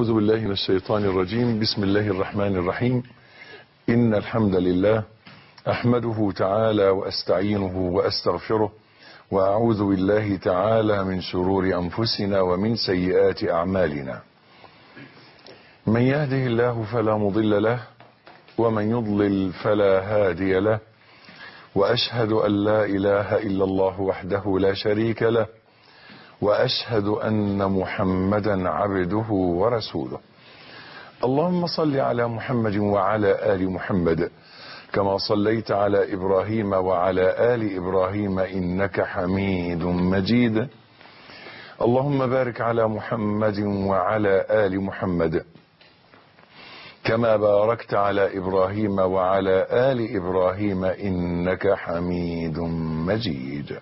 أعوذ بالله من الشيطان الرجيم بسم الله الرحمن الرحيم إن الحمد لله أحمده تعالى وأستعينه وأستغفره وأعوذ بالله تعالى من شرور أنفسنا ومن سيئات أعمالنا من يهده الله فلا مضل له ومن يضلل فلا هادي له وأشهد أن لا إله إلا الله وحده لا شريك له واشهد ان محمدا عبده ورسوله اللهم صل على محمد وعلى ال محمد كما صليت على ابراهيم وعلى ال ابراهيم انك حميد مجيد اللهم بارك على محمد وعلى ال محمد كما باركت على ابراهيم وعلى ال ابراهيم انك حميد مجيد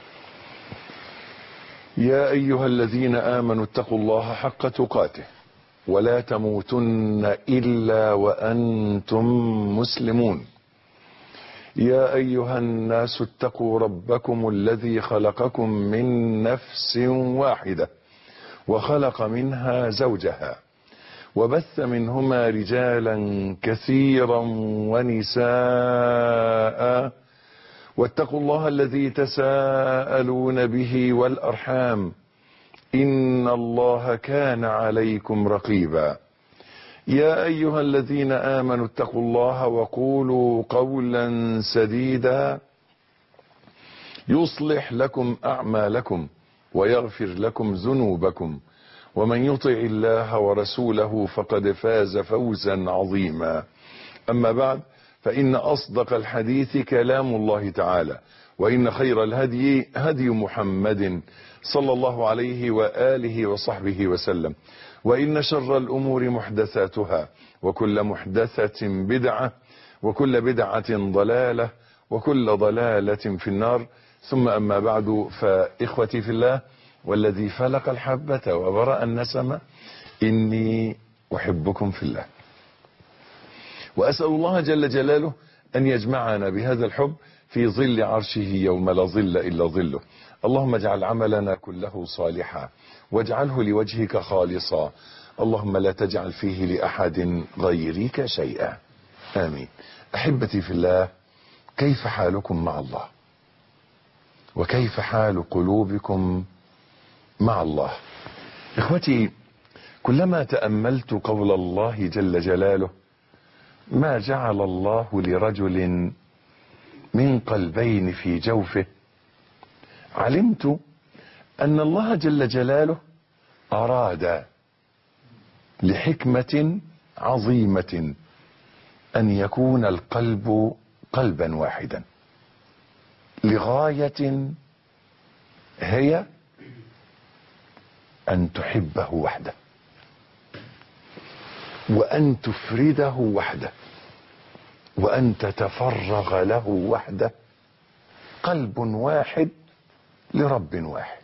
يا ايها الذين امنوا اتقوا الله حق تقاته ولا تموتن الا وانتم مسلمون يا ايها الناس اتقوا ربكم الذي خلقكم من نفس واحده وخلق منها زوجها وبث منهما رجالا كثيرا ونساء واتقوا الله الذي تساءلون به والارحام ان الله كان عليكم رقيبا يا ايها الذين امنوا اتقوا الله وقولوا قولا سديدا يصلح لكم اعمالكم ويغفر لكم ذنوبكم ومن يطع الله ورسوله فقد فاز فوزا عظيما اما بعد فإن أصدق الحديث كلام الله تعالى وإن خير الهدي هدي محمد صلى الله عليه وآله وصحبه وسلم وإن شر الأمور محدثاتها وكل محدثة بدعة وكل بدعة ضلالة وكل ضلالة في النار ثم أما بعد فإخوتي في الله والذي فلق الحبة وبرأ النسمة إني أحبكم في الله وأسأل الله جل جلاله أن يجمعنا بهذا الحب في ظل عرشه يوم لا ظل إلا ظله اللهم اجعل عملنا كله صالحا واجعله لوجهك خالصا اللهم لا تجعل فيه لأحد غيرك شيئا آمين أحبتي في الله كيف حالكم مع الله وكيف حال قلوبكم مع الله إخوتي كلما تأملت قول الله جل جلاله ما جعل الله لرجل من قلبين في جوفه علمت ان الله جل جلاله اراد لحكمه عظيمه ان يكون القلب قلبا واحدا لغايه هي ان تحبه وحده وأن تفرده وحده وأن تتفرغ له وحده قلب واحد لرب واحد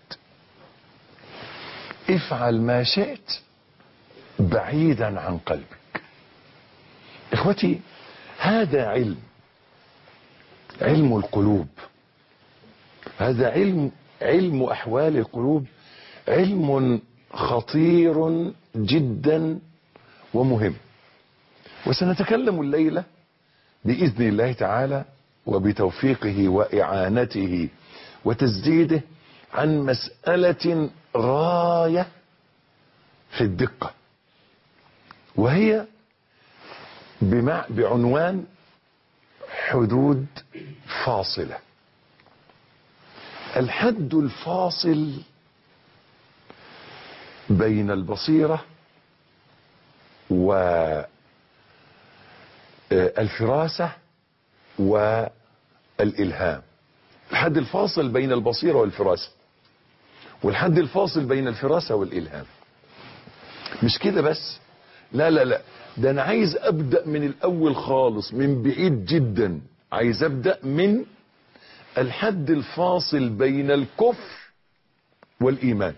افعل ما شئت بعيدا عن قلبك اخوتي هذا علم علم القلوب هذا علم علم احوال القلوب علم خطير جدا ومهم وسنتكلم الليلة بإذن الله تعالى وبتوفيقه وإعانته وتسديده عن مسألة غاية في الدقة وهي بمع بعنوان حدود فاصلة الحد الفاصل بين البصيره والفراسة والإلهام الحد الفاصل بين البصيرة والفراسة والحد الفاصل بين الفراسة والإلهام مش كده بس لا لا لا ده أنا عايز أبدأ من الأول خالص من بعيد جدا عايز أبدأ من الحد الفاصل بين الكفر والإيمان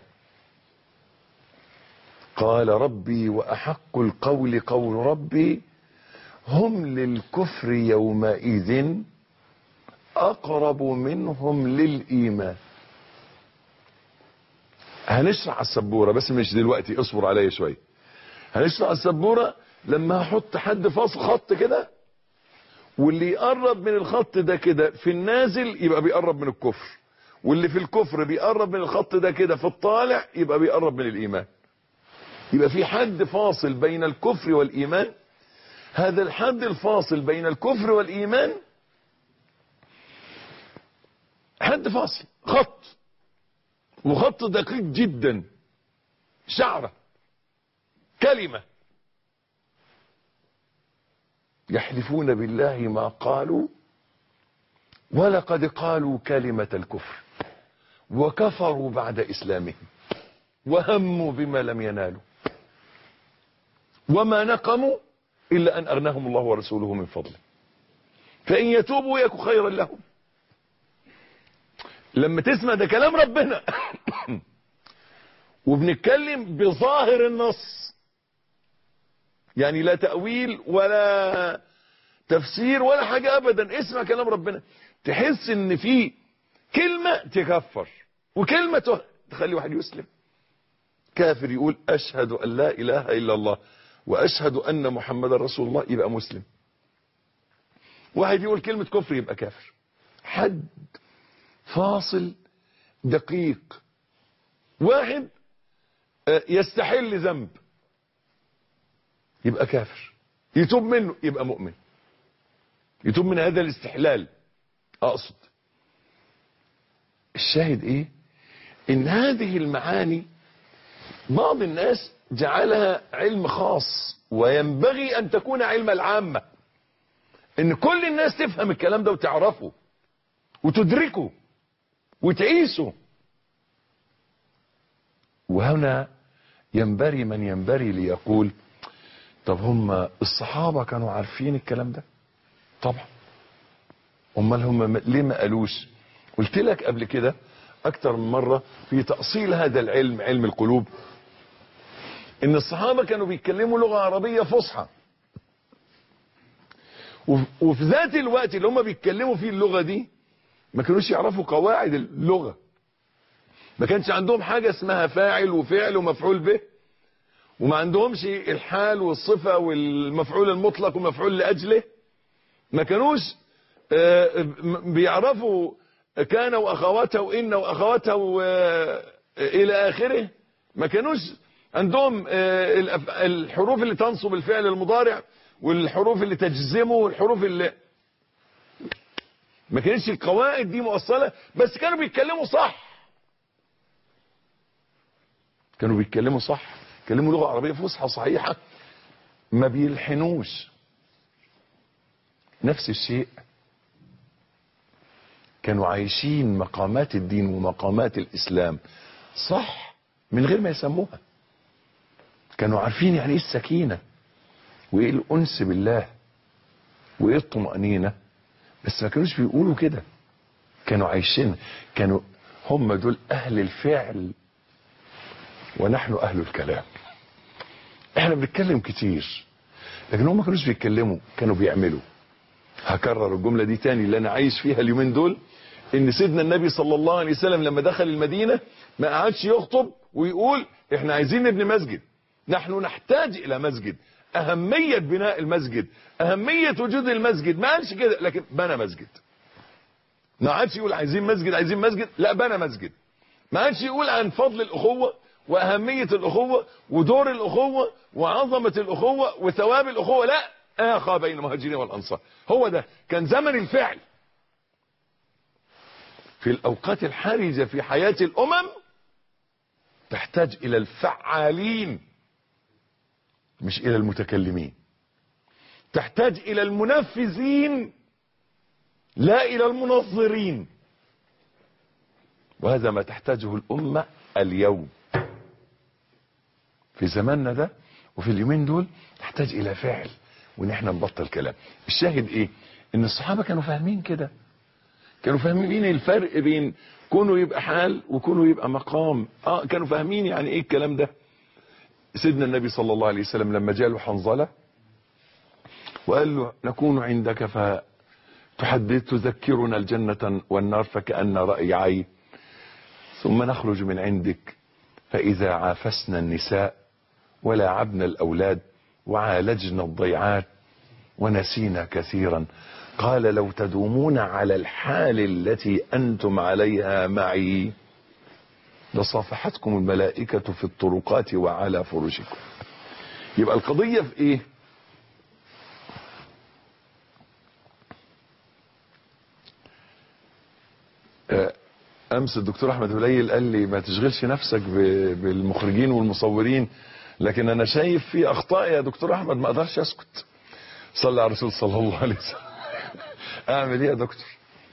قال ربي وأحق القول قول ربي هم للكفر يومئذ أقرب منهم للإيمان هنشرح السبورة بس مش دلوقتي اصبر عليا شوية هنشرح السبورة لما هحط حد فاصل خط كده واللي يقرب من الخط ده كده في النازل يبقى بيقرب من الكفر واللي في الكفر بيقرب من الخط ده كده في الطالع يبقى بيقرب من الإيمان يبقى في حد فاصل بين الكفر والإيمان هذا الحد الفاصل بين الكفر والإيمان حد فاصل خط وخط دقيق جدا شعرة كلمة يحلفون بالله ما قالوا ولقد قالوا كلمة الكفر وكفروا بعد إسلامهم وهموا بما لم ينالوا وما نقموا إلا أن أغناهم الله ورسوله من فضله فإن يتوبوا يكو خيرا لهم لما تسمع ده كلام ربنا وبنتكلم بظاهر النص يعني لا تأويل ولا تفسير ولا حاجة أبدا اسمع كلام ربنا تحس ان في كلمة تكفر وكلمة تخلي واحد يسلم كافر يقول أشهد أن لا إله إلا الله وأشهد أن محمد رسول الله يبقى مسلم واحد يقول كلمة كفر يبقى كافر حد فاصل دقيق واحد يستحل ذنب يبقى كافر يتوب منه يبقى مؤمن يتوب من هذا الاستحلال اقصد الشاهد ايه ان هذه المعاني بعض الناس جعلها علم خاص وينبغي ان تكون علم العامة ان كل الناس تفهم الكلام ده وتعرفه وتدركه وتعيشه وهنا ينبري من ينبري ليقول طب هم الصحابة كانوا عارفين الكلام ده طبعا امال هم ليه ما قالوش قلت لك قبل كده اكتر من مرة في تأصيل هذا العلم علم القلوب ان الصحابة كانوا بيتكلموا لغة عربية فصحى وفي ذات الوقت اللي هم بيتكلموا فيه اللغة دي ما كانوش يعرفوا قواعد اللغة ما كانش عندهم حاجة اسمها فاعل وفعل ومفعول به وما عندهمش الحال والصفة والمفعول المطلق ومفعول لأجله ما كانوش بيعرفوا كان واخواته ان واخواته الى اخره ما كانوش عندهم الحروف اللي تنصب الفعل المضارع والحروف اللي تجزمه والحروف اللي ما كانتش القواعد دي مؤصلة بس كانوا بيتكلموا صح كانوا بيتكلموا صح كلموا لغة عربية فصحى صحيحة ما بيلحنوش نفس الشيء كانوا عايشين مقامات الدين ومقامات الإسلام صح من غير ما يسموها كانوا عارفين يعني ايه السكينة وايه الأنس بالله وايه الطمأنينة بس ما كانوش بيقولوا كده كانوا عايشين كانوا هم دول أهل الفعل ونحن أهل الكلام احنا بنتكلم كتير لكن هم ما كانوش بيتكلموا كانوا بيعملوا هكرر الجملة دي تاني اللي انا عايش فيها اليومين دول ان سيدنا النبي صلى الله عليه وسلم لما دخل المدينة ما قعدش يخطب ويقول احنا عايزين نبني مسجد نحن نحتاج الى مسجد اهمية بناء المسجد اهمية وجود المسجد ما قالش كده لكن بنى مسجد ما عادش يقول عايزين مسجد عايزين مسجد لا بنى مسجد ما عادش يقول عن فضل الاخوة واهمية الاخوة ودور الاخوة وعظمة الاخوة وثواب الاخوة لا اخى بين المهاجرين والانصار هو ده كان زمن الفعل في الاوقات الحرجة في حياة الامم تحتاج الى الفعالين مش الى المتكلمين تحتاج الى المنفذين لا الى المنظرين وهذا ما تحتاجه الامة اليوم في زماننا ده وفي اليومين دول تحتاج الى فعل وان احنا نبطل كلام الشاهد ايه ان الصحابة كانوا فاهمين كده كانوا فاهمين الفرق بين كونه يبقى حال وكونه يبقى مقام اه كانوا فاهمين يعني ايه الكلام ده سيدنا النبي صلى الله عليه وسلم لما جاء حنظلة وقال له نكون عندك فتحدث تذكرنا الجنة والنار فكأن رأي عين ثم نخرج من عندك فإذا عافسنا النساء ولاعبنا الأولاد وعالجنا الضيعات ونسينا كثيرا قال لو تدومون على الحال التي أنتم عليها معي لصافحتكم الملائكة في الطرقات وعلى فرشكم يبقى القضية في ايه امس الدكتور احمد قليل قال لي ما تشغلش نفسك بالمخرجين والمصورين لكن انا شايف في اخطاء يا دكتور احمد ما اقدرش اسكت صلى على الرسول صلى الله عليه وسلم اعمل ايه يا دكتور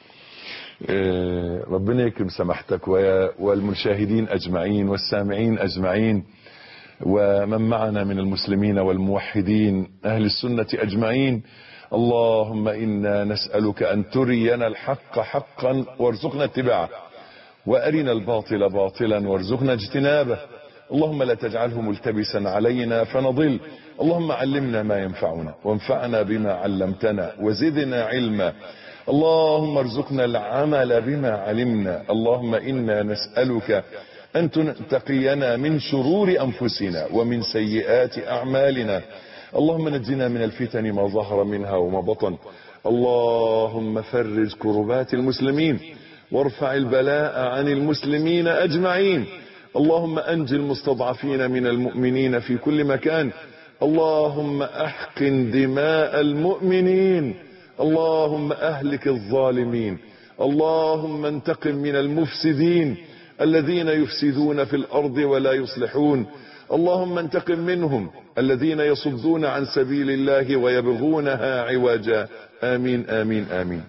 ربنا يكرم سماحتك والمشاهدين اجمعين والسامعين اجمعين ومن معنا من المسلمين والموحدين اهل السنة اجمعين اللهم انا نسألك ان ترينا الحق حقا وارزقنا اتباعه وارنا الباطل باطلا وارزقنا اجتنابه اللهم لا تجعله ملتبسا علينا فنضل اللهم علمنا ما ينفعنا وانفعنا بما علمتنا وزدنا علما اللهم ارزقنا العمل بما علمنا اللهم انا نسألك ان تقينا من شرور انفسنا ومن سيئات اعمالنا اللهم نجنا من الفتن ما ظهر منها وما بطن اللهم فرج كربات المسلمين وارفع البلاء عن المسلمين اجمعين اللهم انج المستضعفين من المؤمنين في كل مكان اللهم احقن دماء المؤمنين اللهم اهلك الظالمين اللهم انتقم من المفسدين الذين يفسدون في الارض ولا يصلحون اللهم انتقم منهم الذين يصدون عن سبيل الله ويبغونها عوجا امين امين امين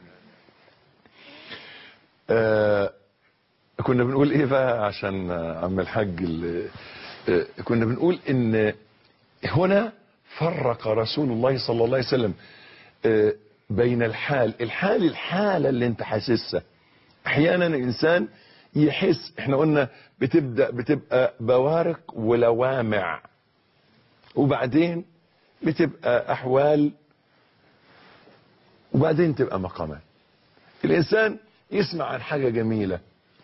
آه كنا بنقول ايه بقى عشان عم الحاج آه كنا بنقول ان هنا فرق رسول الله صلى الله عليه وسلم آه بين الحال الحال الحالة اللي انت حاسسها احيانا الانسان يحس احنا قلنا بتبدأ بتبقى بوارق ولوامع وبعدين بتبقى احوال وبعدين تبقى مقامات الانسان يسمع عن حاجة جميلة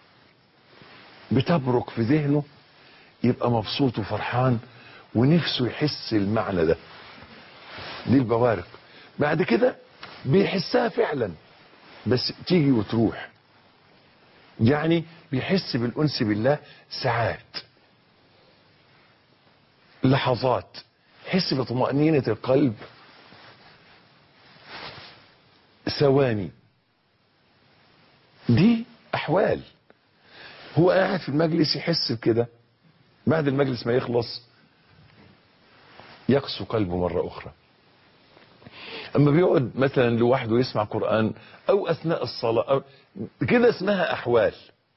بتبرك في ذهنه يبقى مبسوط وفرحان ونفسه يحس المعنى ده دي البوارق بعد كده بيحسها فعلا بس تيجي وتروح يعني بيحس بالأنس بالله ساعات لحظات يحس بطمأنينة القلب ثواني دي أحوال هو قاعد في المجلس يحس بكده بعد المجلس ما يخلص يقسو قلبه مرة أخرى اما بيقعد مثلا لوحده يسمع قرآن او اثناء الصلاة أو كده اسمها احوال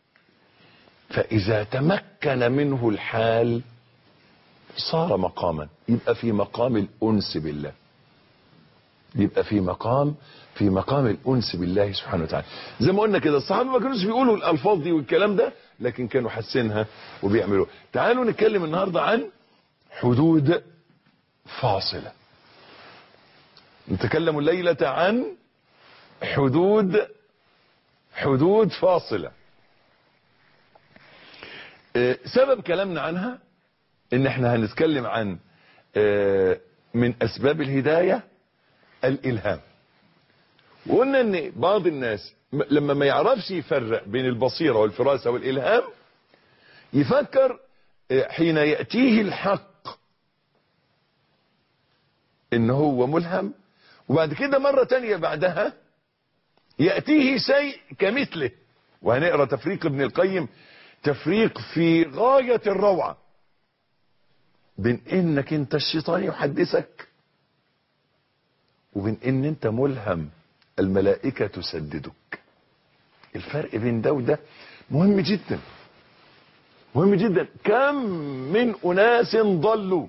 فاذا تمكن منه الحال صار مقاما يبقى في مقام الانس بالله يبقى في مقام في مقام الانس بالله سبحانه وتعالى زي ما قلنا كده الصحابه ما كانوش بيقولوا الالفاظ دي والكلام ده لكن كانوا حاسينها وبيعملوها تعالوا نتكلم النهارده عن حدود فاصله نتكلم الليلة عن حدود حدود فاصلة سبب كلامنا عنها ان احنا هنتكلم عن من اسباب الهداية الالهام وقلنا ان بعض الناس لما ما يعرفش يفرق بين البصيرة والفراسة والالهام يفكر حين يأتيه الحق ان هو ملهم وبعد كده مرة تانية بعدها يأتيه شيء كمثله وهنقرأ تفريق ابن القيم تفريق في غاية الروعة بين انك انت الشيطان يحدثك وبين ان انت ملهم الملائكة تسددك الفرق بين ده وده مهم جدا مهم جدا كم من اناس ضلوا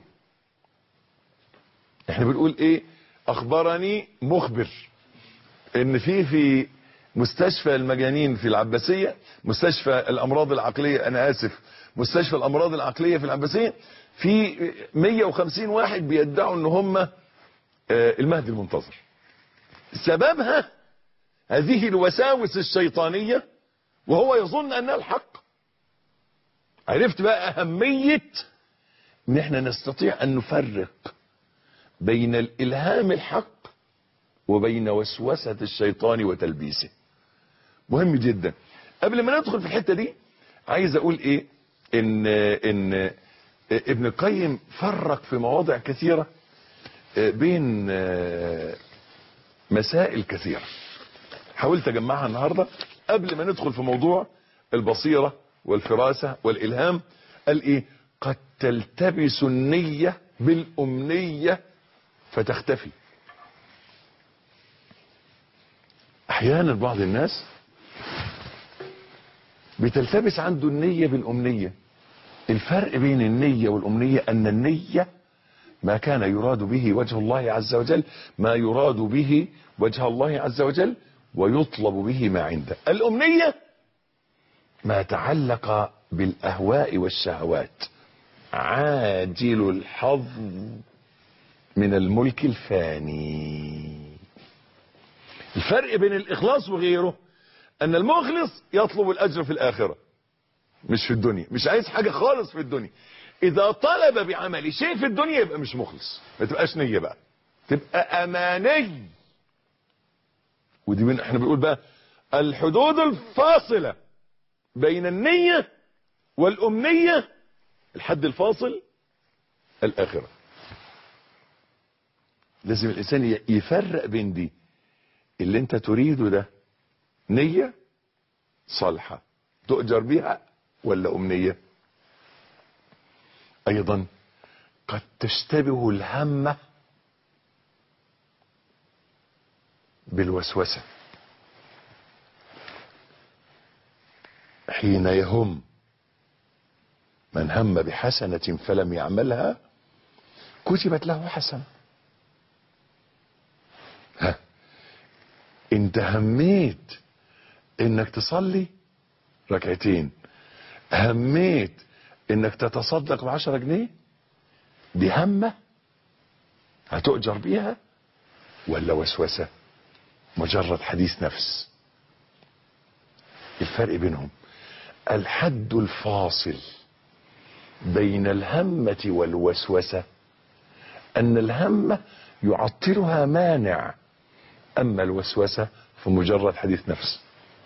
احنا بنقول ايه اخبرني مخبر ان في في مستشفى المجانين في العباسية مستشفى الامراض العقلية انا اسف مستشفى الامراض العقلية في العباسية في 150 واحد بيدعوا ان هم المهدي المنتظر سببها هذه الوساوس الشيطانية وهو يظن انها الحق عرفت بقى اهمية ان احنا نستطيع ان نفرق بين الالهام الحق وبين وسوسة الشيطان وتلبيسه مهم جدا قبل ما ندخل في الحتة دي عايز اقول ايه ان ان ابن القيم فرق في مواضع كثيرة بين مسائل كثيرة حاولت اجمعها النهاردة قبل ما ندخل في موضوع البصيرة والفراسة والالهام قال ايه قد تلتبس النية بالامنية فتختفي احيانا بعض الناس بتلتبس عنده النية بالامنية الفرق بين النية والامنية ان النية ما كان يراد به وجه الله عز وجل ما يراد به وجه الله عز وجل ويطلب به ما عنده الامنية ما تعلق بالاهواء والشهوات عاجل الحظ من الملك الفاني الفرق بين الاخلاص وغيره ان المخلص يطلب الاجر في الاخرة مش في الدنيا مش عايز حاجة خالص في الدنيا اذا طلب بعمل شيء في الدنيا يبقى مش مخلص ما تبقاش نية بقى تبقى اماني ودي من احنا بنقول بقى الحدود الفاصلة بين النية والامنية الحد الفاصل الاخرة لازم الانسان يفرق بين دي اللي انت تريده ده نية صالحة تؤجر بها ولا امنية ايضا قد تشتبه الهمة بالوسوسة حين يهم من هم بحسنة فلم يعملها كتبت له حسنة ها انت هميت انك تصلي ركعتين هميت انك تتصدق بعشرة جنيه دي همة هتؤجر بيها ولا وسوسة مجرد حديث نفس الفرق بينهم الحد الفاصل بين الهمة والوسوسة ان الهمة يعطلها مانع اما الوسوسة فمجرد حديث نفس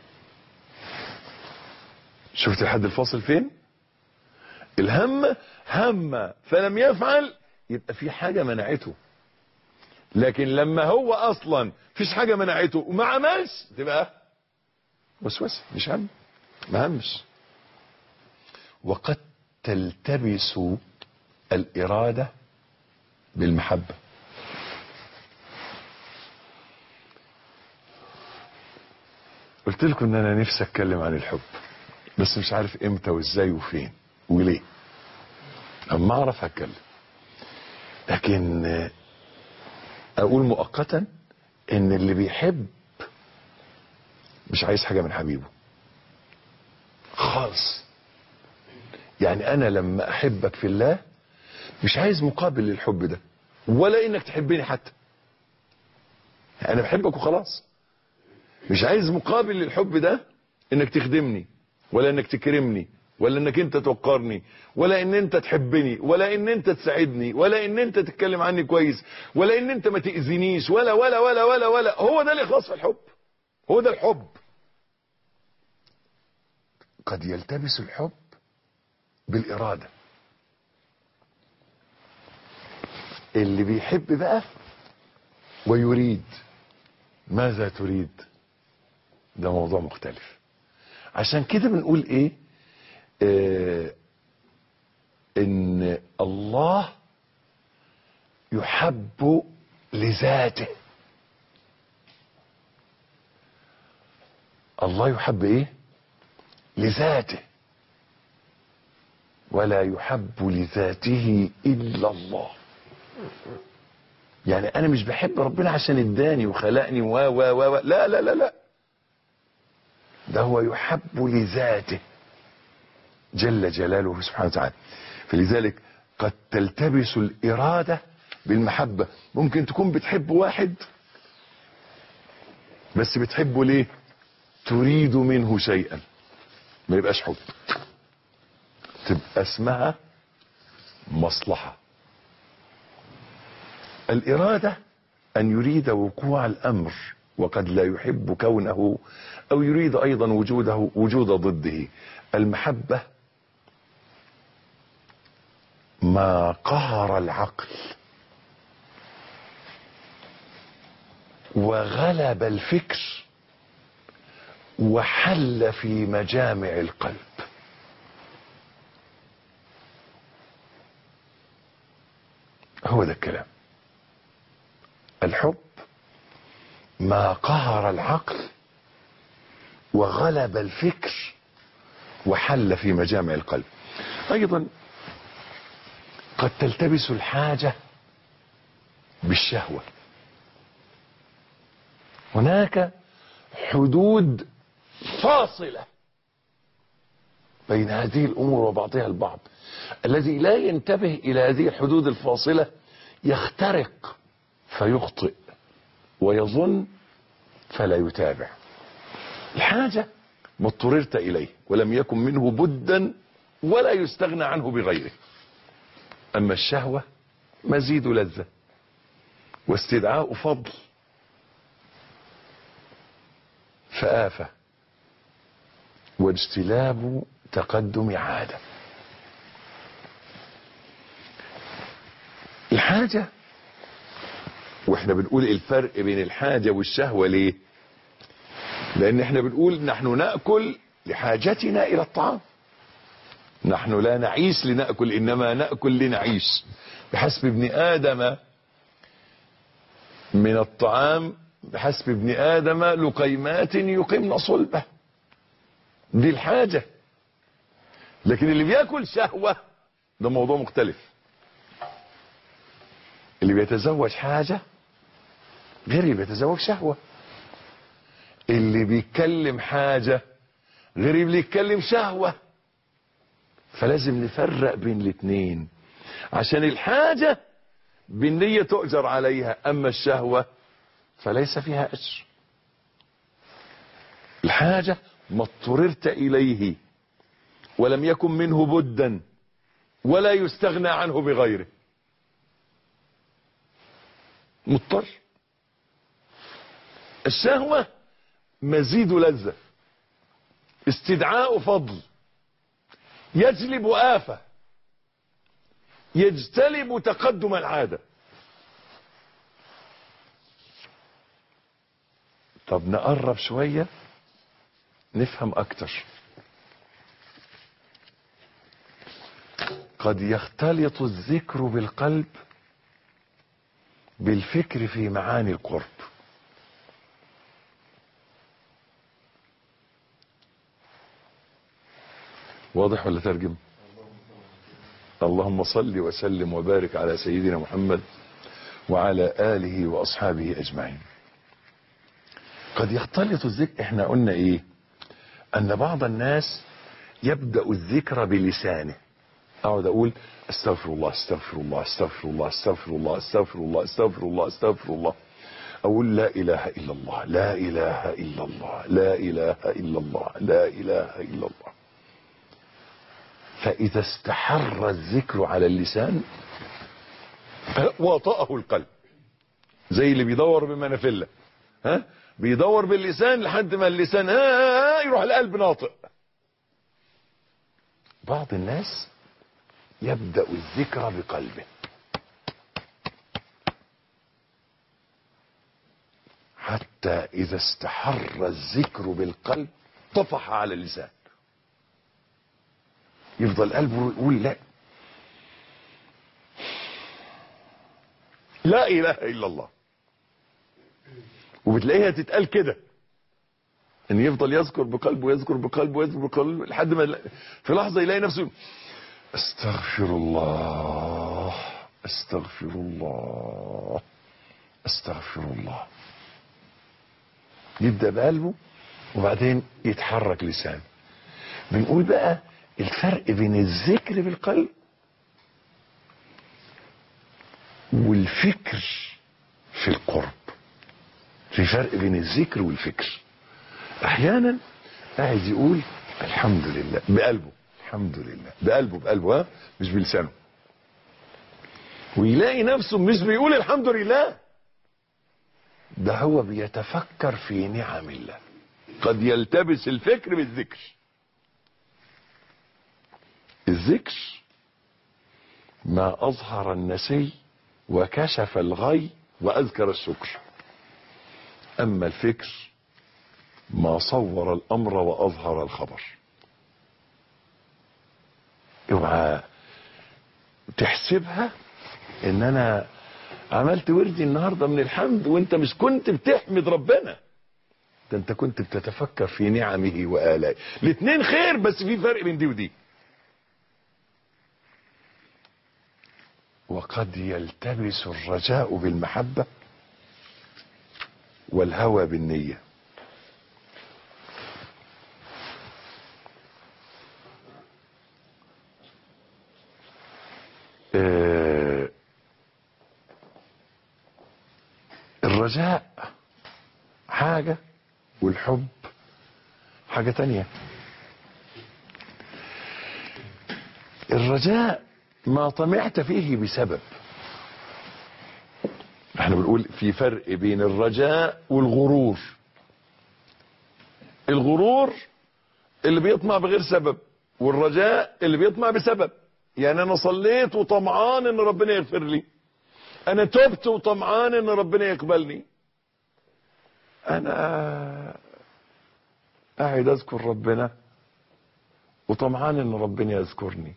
شفت الحد الفاصل فين الهم هم فلم يفعل يبقى في حاجة منعته لكن لما هو اصلا فيش حاجة منعته وما عملش تبقى وسوسة مش هم ما همش وقد تلتبس الإرادة بالمحبة قلت لكم ان انا نفسي اتكلم عن الحب بس مش عارف امتى وازاي وفين وليه اما اعرف هتكلم لكن اقول مؤقتا ان اللي بيحب مش عايز حاجة من حبيبه خالص يعني انا لما احبك في الله مش عايز مقابل للحب ده ولا انك تحبني حتى انا بحبك وخلاص مش عايز مقابل للحب ده انك تخدمني ولا انك تكرمني ولا انك انت توقرني ولا ان انت تحبني ولا ان انت تساعدني ولا ان انت تتكلم عني كويس ولا ان انت ما تاذينيش ولا ولا ولا ولا ولا هو ده الاخلاص في الحب هو ده الحب قد يلتبس الحب بالاراده اللي بيحب بقى ويريد ماذا تريد ده موضوع مختلف عشان كده بنقول ايه آه ان الله يحب لذاته الله يحب ايه لذاته ولا يحب لذاته الا الله يعني انا مش بحب ربنا عشان اداني وخلقني و و و لا لا لا لا ده هو يحب لذاته جل جلاله سبحانه وتعالى فلذلك قد تلتبس الإرادة بالمحبة ممكن تكون بتحب واحد بس بتحبه ليه تريد منه شيئا ما يبقاش حب تبقى اسمها مصلحة الإرادة أن يريد وقوع الأمر وقد لا يحب كونه أو يريد أيضا وجوده وجود ضده المحبة ما قهر العقل وغلب الفكر وحل في مجامع القلب هو ده الكلام الحب ما قهر العقل وغلب الفكر وحل في مجامع القلب ايضا قد تلتبس الحاجة بالشهوة هناك حدود فاصلة بين هذه الامور وبعضها البعض الذي لا ينتبه الى هذه الحدود الفاصلة يخترق فيخطئ ويظن فلا يتابع الحاجة ما اضطررت إليه ولم يكن منه بدا ولا يستغنى عنه بغيره أما الشهوة مزيد لذة واستدعاء فضل فآفة واجتلاب تقدم عادة الحاجة واحنا بنقول الفرق بين الحاجة والشهوة ليه لان احنا بنقول نحن نأكل لحاجتنا الى الطعام نحن لا نعيش لنأكل انما نأكل لنعيش بحسب ابن ادم من الطعام بحسب ابن ادم لقيمات يقمن صلبه دي الحاجة لكن اللي بياكل شهوة ده موضوع مختلف اللي بيتزوج حاجة غير اللي بيتزوج شهوة اللي بيتكلم حاجة غير اللي بيتكلم شهوة فلازم نفرق بين الاتنين عشان الحاجة بالنية تؤجر عليها اما الشهوة فليس فيها اجر الحاجة ما اضطررت اليه ولم يكن منه بدا ولا يستغنى عنه بغيره مضطر الشهوة مزيد لذة استدعاء فضل يجلب آفة يجتلب تقدم العادة طب نقرب شوية نفهم أكتر قد يختلط الذكر بالقلب بالفكر في معاني القرب واضح ولا ترجم اللهم صل وسلم وبارك على سيدنا محمد وعلى آله وأصحابه أجمعين قد يختلط الذكر احنا قلنا ايه ان بعض الناس يبدأ الذكر بلسانه اقعد اقول استغفر الله استغفر الله استغفر الله استغفر الله استغفر الله استغفر الله استغفر الله اقول لا اله الا الله لا اله الا الله لا اله الا الله لا اله الا الله فاذا استحر الذكر على اللسان وطأه القلب زي اللي بيدور بمنافله ها بيدور باللسان لحد ما اللسان ها يروح القلب ناطق بعض الناس يبدأ الذكر بقلبه حتى إذا استحر الذكر بالقلب طفح على اللسان يفضل قلبه يقول لا لا إله إلا الله وبتلاقيها تتقال كده ان يفضل يذكر بقلبه ويذكر بقلبه ويذكر بقلبه لحد ما في لحظه يلاقي نفسه استغفر الله استغفر الله استغفر الله يبدا بقلبه وبعدين يتحرك لسانه بنقول بقى الفرق بين الذكر بالقلب والفكر في القرب في فرق بين الذكر والفكر احيانا قاعد يقول الحمد لله بقلبه الحمد لله بقلبه بقلبه ها مش بلسانه ويلاقي نفسه مش بيقول الحمد لله ده هو بيتفكر في نعم الله قد يلتبس الفكر بالذكر الذكر ما أظهر النسي وكشف الغي وأذكر الشكر أما الفكر ما صور الأمر وأظهر الخبر اوعى تحسبها ان انا عملت وردي النهارده من الحمد وانت مش كنت بتحمد ربنا ده انت كنت بتتفكر في نعمه والائه الاثنين خير بس في فرق بين دي ودي وقد يلتبس الرجاء بالمحبه والهوى بالنيه آه، الرجاء حاجة والحب حاجة تانية الرجاء ما طمعت فيه بسبب احنا بنقول في فرق بين الرجاء والغرور الغرور اللي بيطمع بغير سبب والرجاء اللي بيطمع بسبب يعني انا صليت وطمعان ان ربنا يغفر لي انا تبت وطمعان ان ربنا يقبلني انا قاعد اذكر ربنا وطمعان ان ربنا يذكرني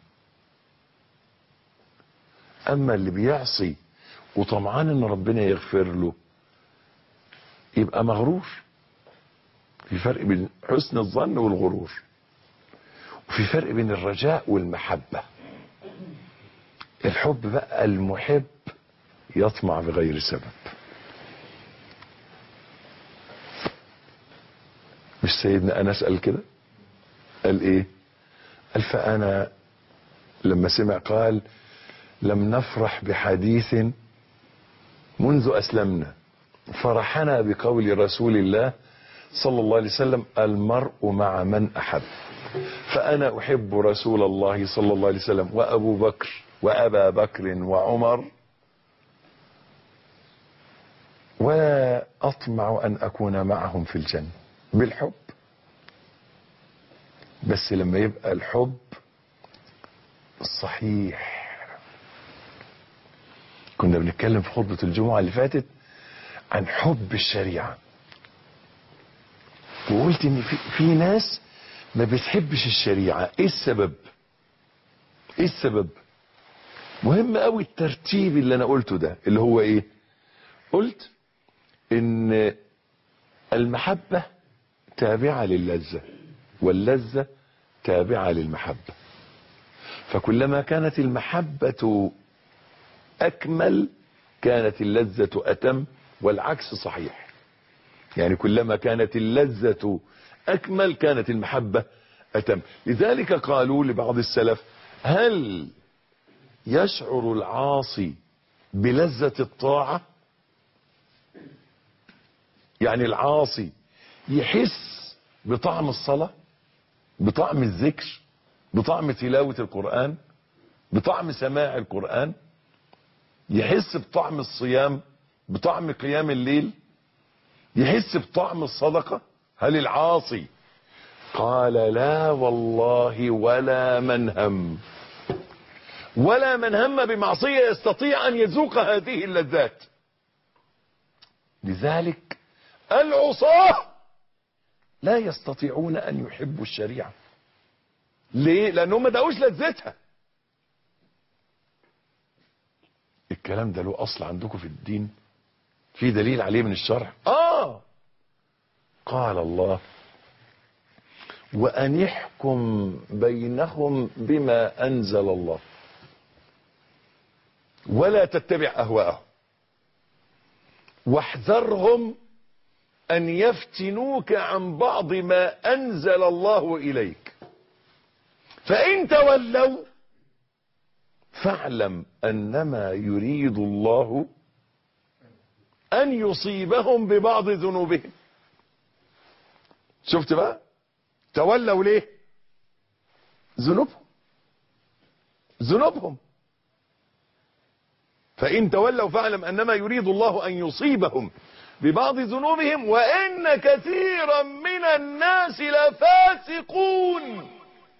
اما اللي بيعصي وطمعان ان ربنا يغفر له يبقى مغرور في فرق بين حسن الظن والغرور وفي فرق بين الرجاء والمحبه الحب بقى المحب يطمع بغير سبب مش سيدنا انس قال كده قال ايه قال فانا لما سمع قال لم نفرح بحديث منذ اسلمنا فرحنا بقول رسول الله صلى الله عليه وسلم المرء مع من احب فانا احب رسول الله صلى الله عليه وسلم وابو بكر وابا بكر وعمر ولا اطمع ان اكون معهم في الجنه بالحب بس لما يبقى الحب الصحيح كنا بنتكلم في خطبه الجمعه اللي فاتت عن حب الشريعه وقلت ان في, في ناس ما بتحبش الشريعه ايه السبب ايه السبب مهم قوي الترتيب اللي انا قلته ده اللي هو ايه قلت ان المحبة تابعة للذة واللذة تابعة للمحبة فكلما كانت المحبة اكمل كانت اللذة اتم والعكس صحيح يعني كلما كانت اللذة اكمل كانت المحبة اتم لذلك قالوا لبعض السلف هل يشعر العاصي بلذة الطاعة يعني العاصي يحس بطعم الصلاة بطعم الذكر بطعم تلاوة القرآن بطعم سماع القرآن يحس بطعم الصيام بطعم قيام الليل يحس بطعم الصدقة هل العاصي قال لا والله ولا من هم ولا من هم بمعصية يستطيع أن يذوق هذه اللذات لذلك العصاة لا يستطيعون أن يحبوا الشريعة ليه؟ لأنهم ما دقوش لذتها الكلام ده له أصل عندكم في الدين في دليل عليه من الشرع آه قال الله وأن يحكم بينهم بما أنزل الله ولا تتبع أهواءهم واحذرهم أن يفتنوك عن بعض ما أنزل الله إليك فإن تولوا فاعلم أنما يريد الله أن يصيبهم ببعض ذنوبهم شفت بقى تولوا ليه ذنوبهم ذنوبهم فإن تولوا فاعلم أنما يريد الله أن يصيبهم ببعض ذنوبهم وإن كثيرا من الناس لفاسقون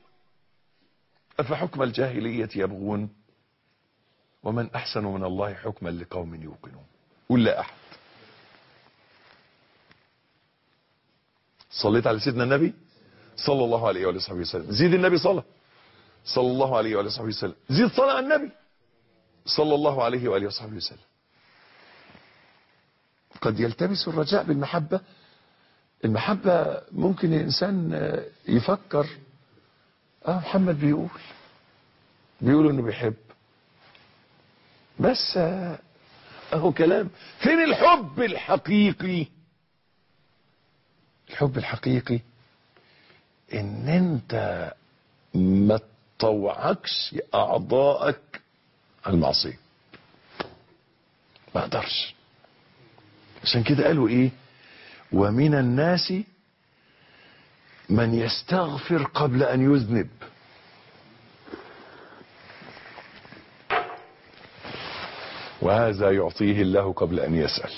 أفحكم الجاهلية يبغون ومن أحسن من الله حكما لقوم يوقنون قل لا أحد صليت على سيدنا النبي صلى الله عليه وآله وصحبه وسلم زيد النبي صلى صلى الله عليه وآله وصحبه وسلم زيد صلاة على النبي صلى الله عليه وآله وصحبه وسلم قد يلتبس الرجاء بالمحبة المحبة ممكن الإنسان يفكر اه محمد بيقول بيقول انه بيحب بس اهو كلام فين الحب الحقيقي الحب الحقيقي ان انت ما تطوعكش اعضائك على المعصيه ما اقدرش عشان كده قالوا ايه ومن الناس من يستغفر قبل ان يذنب وهذا يعطيه الله قبل ان يسأل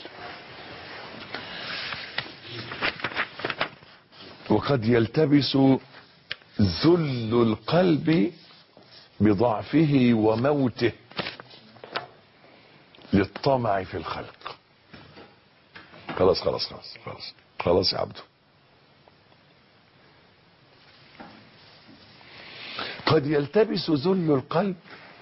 وقد يلتبس ذل القلب بضعفه وموته للطمع في الخلق خلاص خلاص خلاص خلاص خلاص يا عبده قد يلتبس ذل القلب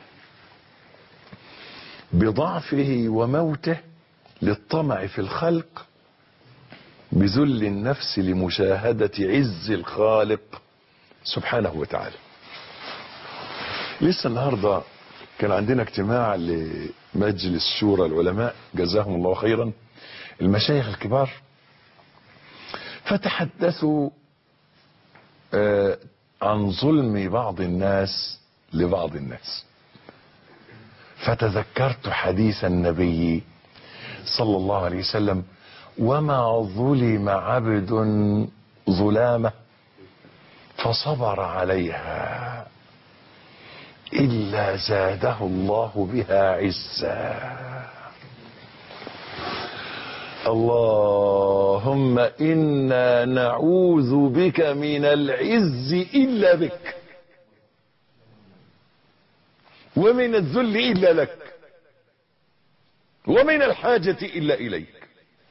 بضعفه وموته للطمع في الخلق بذل النفس لمشاهدة عز الخالق سبحانه وتعالى لسه النهاردة كان عندنا اجتماع لمجلس شورى العلماء جزاهم الله خيرا المشايخ الكبار فتحدثوا آه عن ظلم بعض الناس لبعض الناس فتذكرت حديث النبي صلى الله عليه وسلم وما ظلم عبد ظلامه فصبر عليها الا زاده الله بها عزا اللهم انا نعوذ بك من العز الا بك ومن الذل الا لك ومن الحاجه الا اليك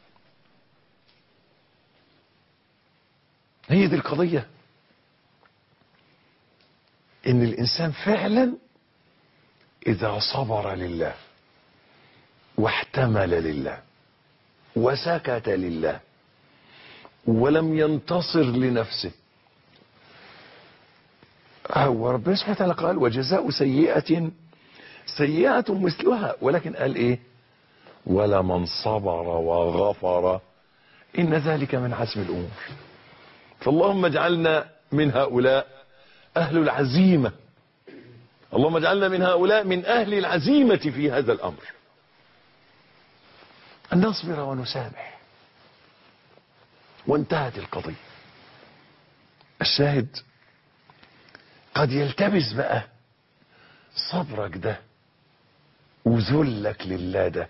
هي دي القضيه ان الانسان فعلا اذا صبر لله واحتمل لله وسكت لله ولم ينتصر لنفسه هو ربنا سبحانه وتعالى قال وجزاء سيئة سيئة مثلها ولكن قال ايه ولمن صبر وغفر ان ذلك من عزم الامور فاللهم اجعلنا من هؤلاء اهل العزيمة اللهم اجعلنا من هؤلاء من اهل العزيمة في هذا الامر أن نصبر ونسامح وانتهت القضية الشاهد قد يلتبس بقى صبرك ده وذلك لله ده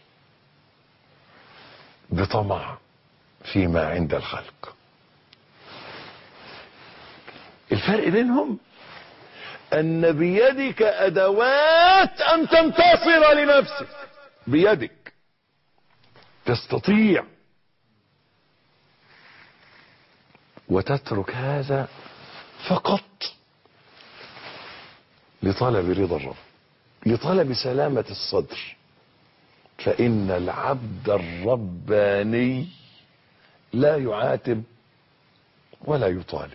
بطمع فيما عند الخلق الفرق بينهم أن بيدك أدوات أن تنتصر لنفسك بيدك تستطيع وتترك هذا فقط لطلب رضا الرب لطلب سلامة الصدر فإن العبد الرباني لا يعاتب ولا يطالب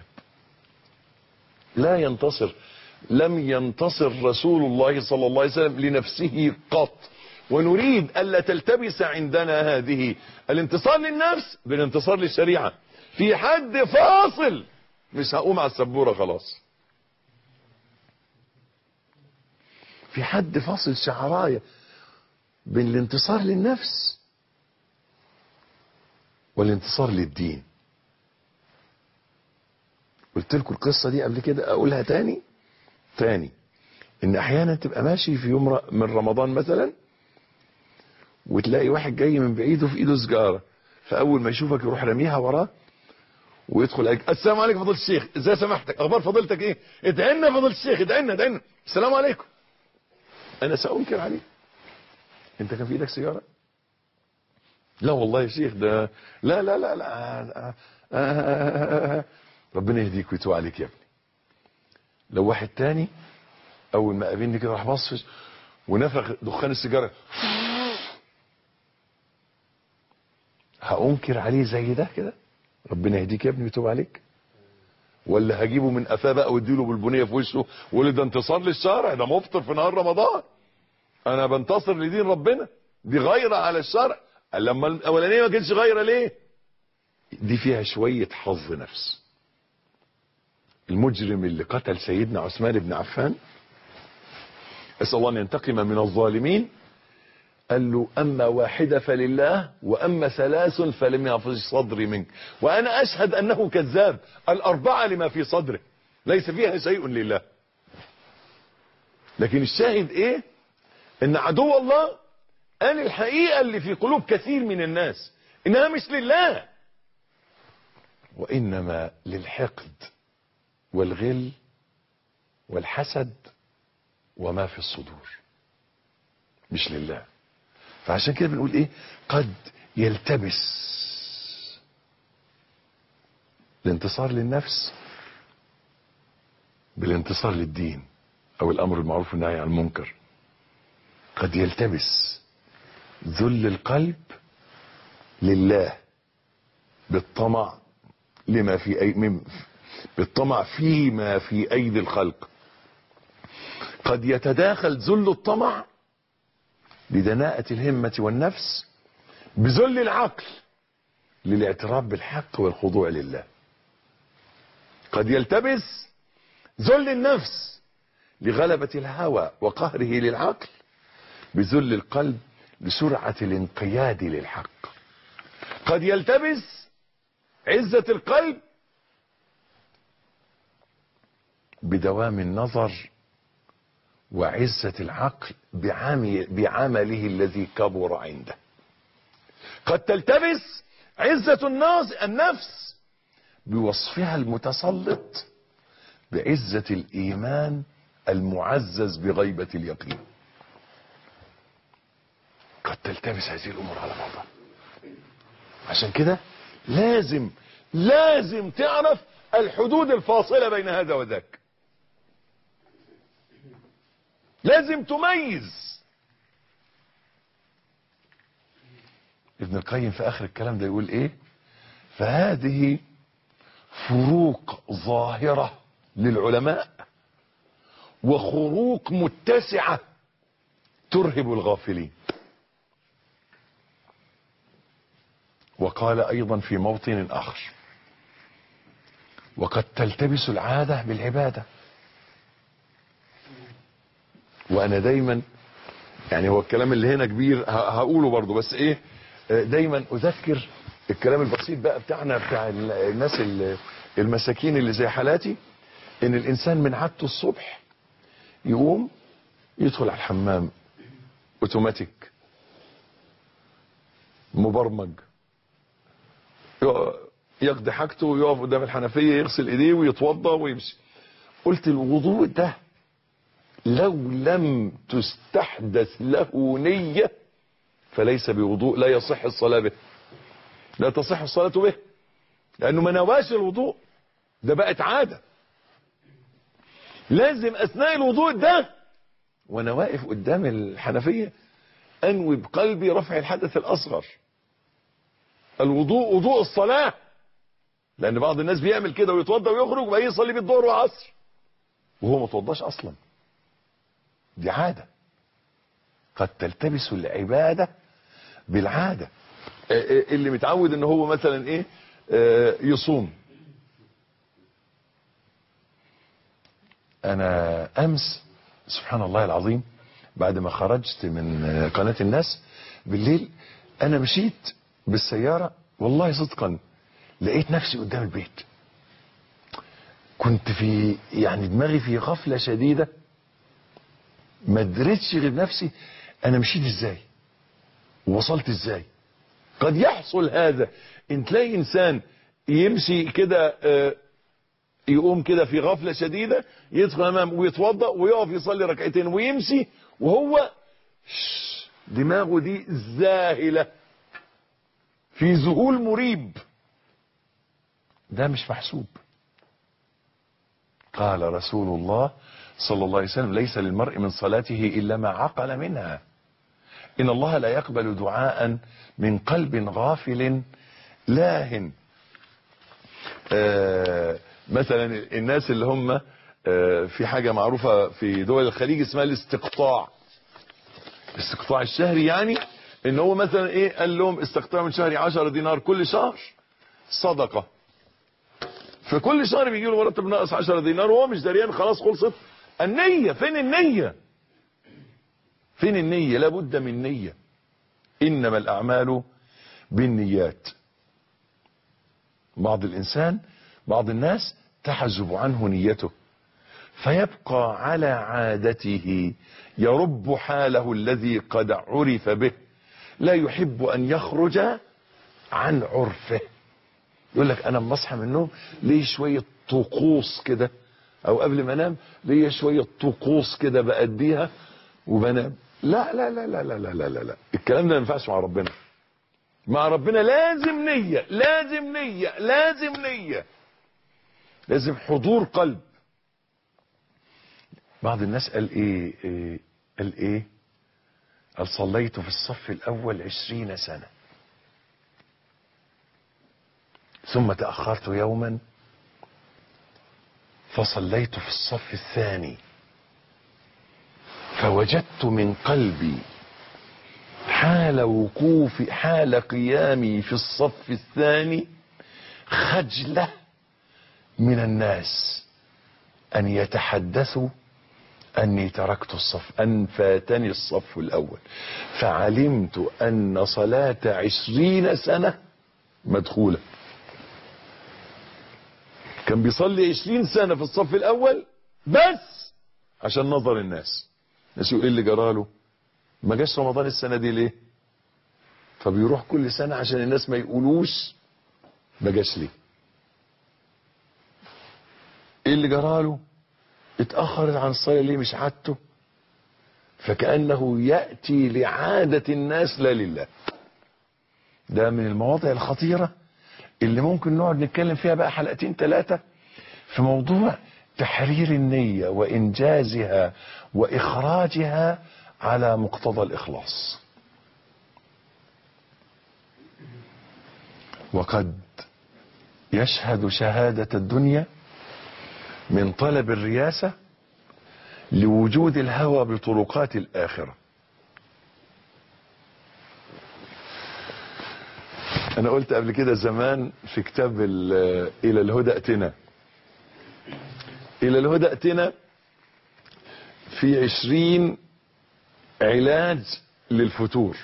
لا ينتصر لم ينتصر رسول الله صلى الله عليه وسلم لنفسه قط ونريد ألا تلتبس عندنا هذه الانتصار للنفس بالانتصار للشريعة في حد فاصل مش هقوم على السبورة خلاص في حد فاصل شعراية بين الانتصار للنفس والانتصار للدين قلت لكم القصة دي قبل كده اقولها تاني تاني ان احيانا تبقى ماشي في يوم من رمضان مثلا وتلاقي واحد جاي من بعيد وفي ايده سجاره فاول ما يشوفك يروح راميها وراه ويدخل عليك السلام عليكم فضيله الشيخ ازاي سمحتك اخبار فضيلتك ايه ادعي لنا فضيله الشيخ ادعي لنا ادعي لنا السلام عليكم انا سانكر عليه انت كان في ايدك سيجاره لا والله يا شيخ ده لا لا لا لا آه آه آه ربنا يهديك ويتوب عليك يا ابني لو واحد تاني اول ما قابلني كده راح بص ونفخ دخان السيجاره هأنكر عليه زي ده كده ربنا يهديك يا ابني ويتوب عليك ولا هجيبه من قفاه بقى واديله بالبنيه في وشه واقول ده انتصار للشرع ده مفطر في نهار رمضان انا بنتصر لدين ربنا دي غيرة على الشرع لما الاولانيه ما كانتش غيرة ليه دي فيها شوية حظ نفس المجرم اللي قتل سيدنا عثمان بن عفان اسال الله ان ينتقم من الظالمين قال له اما واحدة فلله واما ثلاث فلم يحفظ صدري منك وانا اشهد انه كذاب الاربعة لما في صدره ليس فيها شيء لله لكن الشاهد ايه ان عدو الله قال الحقيقة اللي في قلوب كثير من الناس انها مش لله وانما للحقد والغل والحسد وما في الصدور مش لله فعشان كده بنقول ايه قد يلتبس الانتصار للنفس بالانتصار للدين او الامر المعروف والنهي عن المنكر قد يلتبس ذل القلب لله بالطمع لما في أي من بالطمع فيما في ايدي الخلق قد يتداخل ذل الطمع بدناءة الهمة والنفس بذل العقل للاعتراف بالحق والخضوع لله قد يلتبس ذل النفس لغلبة الهوى وقهره للعقل بذل القلب لسرعة الانقياد للحق قد يلتبس عزة القلب بدوام النظر وعزة العقل بعمله الذي كبر عنده قد تلتبس عزة الناس النفس بوصفها المتسلط بعزة الإيمان المعزز بغيبة اليقين قد تلتبس هذه الأمور على بعضها عشان كده لازم لازم تعرف الحدود الفاصلة بين هذا وذاك لازم تميز ابن القيم في اخر الكلام ده يقول ايه فهذه فروق ظاهرة للعلماء وخروق متسعة ترهب الغافلين وقال ايضا في موطن اخر وقد تلتبس العادة بالعبادة وانا دايما يعني هو الكلام اللي هنا كبير هقوله برضو بس ايه دايما اذكر الكلام البسيط بقى بتاعنا بتاع الناس المساكين اللي زي حالاتي ان الانسان من عادته الصبح يقوم يدخل على الحمام اوتوماتيك مبرمج يقضي حاجته ويقف قدام الحنفيه يغسل ايديه ويتوضا ويمشي قلت الوضوء ده لو لم تستحدث له نية فليس بوضوء لا يصح الصلاة به لا تصح الصلاة به لأنه ما نواش الوضوء ده بقت عادة لازم أثناء الوضوء ده وأنا واقف قدام الحنفية أنوي بقلبي رفع الحدث الأصغر الوضوء وضوء الصلاة لأن بعض الناس بيعمل كده ويتوضى ويخرج وبقى يصلي بالظهر والعصر وهو ما توضاش أصلا دي عادة قد تلتبس العبادة بالعادة اللي متعود ان هو مثلا ايه يصوم انا امس سبحان الله العظيم بعد ما خرجت من قناة الناس بالليل انا مشيت بالسيارة والله صدقا لقيت نفسي قدام البيت كنت في يعني دماغي في غفلة شديدة ما دريتش غير نفسي انا مشيت ازاي وصلت ازاي قد يحصل هذا ان تلاقي انسان يمشي كده آه، يقوم كده في غفلة شديدة يدخل امام ويتوضا ويقف يصلي ركعتين ويمشي وهو شش، دماغه دي زاهلة في ذهول مريب ده مش محسوب قال رسول الله صلى الله عليه وسلم ليس للمرء من صلاته إلا ما عقل منها إن الله لا يقبل دعاء من قلب غافل لاهن آه مثلا الناس اللي هم آه في حاجة معروفة في دول الخليج اسمها الاستقطاع الاستقطاع الشهري يعني ان هو مثلا ايه قال لهم استقطاع من شهري 10 دينار كل شهر صدقة فكل شهر بيجي له مرتب ناقص 10 دينار وهو مش دريان خلاص خلصت النية فين النية فين النية لابد من نية انما الاعمال بالنيات بعض الانسان بعض الناس تحجب عنه نيته فيبقى على عادته يرب حاله الذي قد عرف به لا يحب ان يخرج عن عرفه يقول لك انا اما اصحى من النوم ليه شويه طقوس كده او قبل ما انام ليه شويه طقوس كده باديها وبنام لا لا لا لا لا لا لا لا, لا. الكلام ده ما ينفعش مع ربنا مع ربنا لازم نية لازم نية لازم نية لازم حضور قلب بعض الناس قال ايه, إيه قال ايه قال صليت في الصف الاول عشرين سنة ثم تأخرت يوما فصليت في الصف الثاني فوجدت من قلبي حال وقوف حال قيامي في الصف الثاني خجلة من الناس أن يتحدثوا أني تركت الصف أن فاتني الصف الأول فعلمت أن صلاة عشرين سنة مدخولة كان بيصلي عشرين سنة في الصف الأول بس عشان نظر الناس الناس يقول ايه اللي جراله ما جاش رمضان السنة دي ليه فبيروح كل سنة عشان الناس ما يقولوش ما جاش ليه ايه اللي جراله اتأخرت عن الصلاة ليه مش عادته فكأنه يأتي لعادة الناس لا لله ده من المواضع الخطيرة اللي ممكن نقعد نتكلم فيها بقى حلقتين ثلاثة في موضوع تحرير النية وإنجازها وإخراجها على مقتضى الإخلاص وقد يشهد شهادة الدنيا من طلب الرياسة لوجود الهوى بطرقات الآخرة أنا قلت قبل كده زمان في كتاب إلى الهدى ائتنا إلى الهدى ائتنا في عشرين علاج للفتور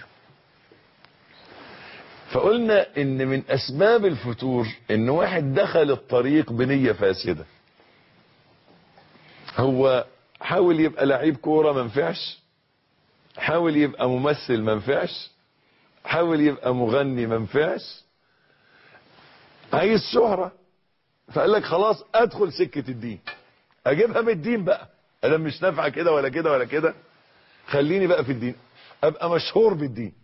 فقلنا ان من اسباب الفتور ان واحد دخل الطريق بنية فاسدة هو حاول يبقى لعيب كورة ما نفعش حاول يبقى ممثل ما نفعش حاول يبقى مغني ما نفعش عايز شهرة فقال لك خلاص ادخل سكة الدين اجيبها من الدين بقى انا مش نافعه كده ولا كده ولا كده خليني بقى في الدين ابقى مشهور بالدين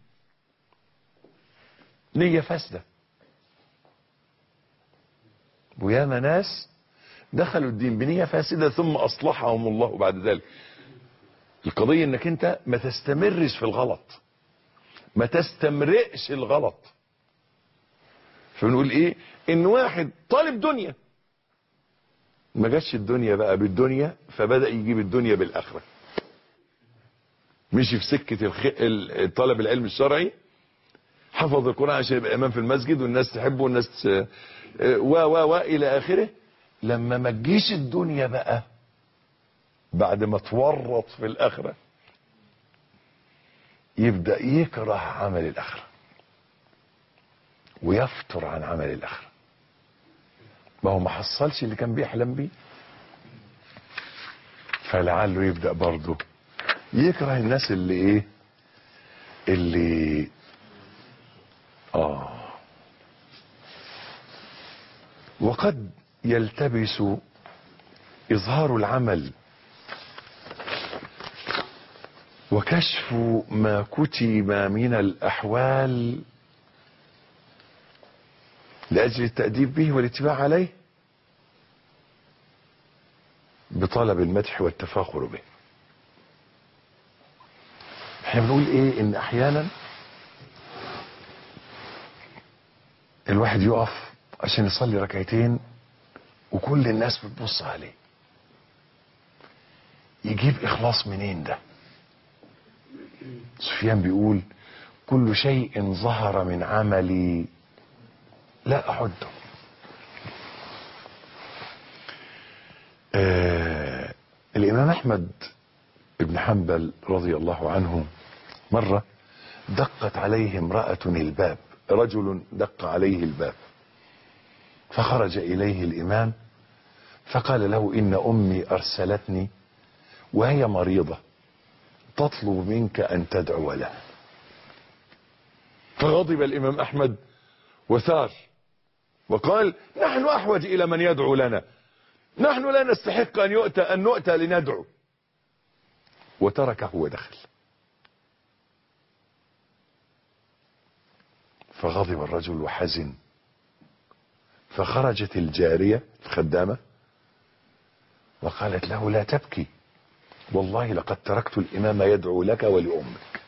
نية فاسدة وياما ناس دخلوا الدين بنية فاسدة ثم اصلحهم الله بعد ذلك القضية انك انت ما تستمرش في الغلط ما تستمرئش الغلط فبنقول ايه ان واحد طالب دنيا ما جاتش الدنيا بقى بالدنيا فبدأ يجيب الدنيا بالآخرة مشي في سكة الخ... طلب العلم الشرعي حفظ القرآن عشان يبقى إمام في المسجد والناس تحبه والناس و و و إلى آخره لما ما تجيش الدنيا بقى بعد ما تورط في الآخرة يبدأ يكره عمل الآخرة ويفتر عن عمل الآخرة ما هو ما حصلش اللي كان بيحلم بيه فلعله يبدأ برضه يكره الناس اللي ايه اللي آه وقد يلتبس إظهار العمل وكشف ما كتب من الأحوال لأجل التأديب به والاتباع عليه بطلب المدح والتفاخر به احنا بنقول ايه ان احيانا الواحد يقف عشان يصلي ركعتين وكل الناس بتبص عليه يجيب اخلاص منين ده سفيان بيقول كل شيء ظهر من عملي لا احده آه الامام احمد ابن حنبل رضي الله عنه مرة دقت عليه امرأة الباب رجل دق عليه الباب فخرج إليه الإمام فقال له إن أمي أرسلتني وهي مريضة تطلب منك أن تدعو لها فغضب الإمام أحمد وثار وقال نحن أحوج إلى من يدعو لنا نحن لا نستحق أن يؤتى أن نؤتى لندعو وتركه ودخل فغضب الرجل وحزن فخرجت الجارية الخدامة وقالت له لا تبكي والله لقد تركت الإمام يدعو لك ولأمك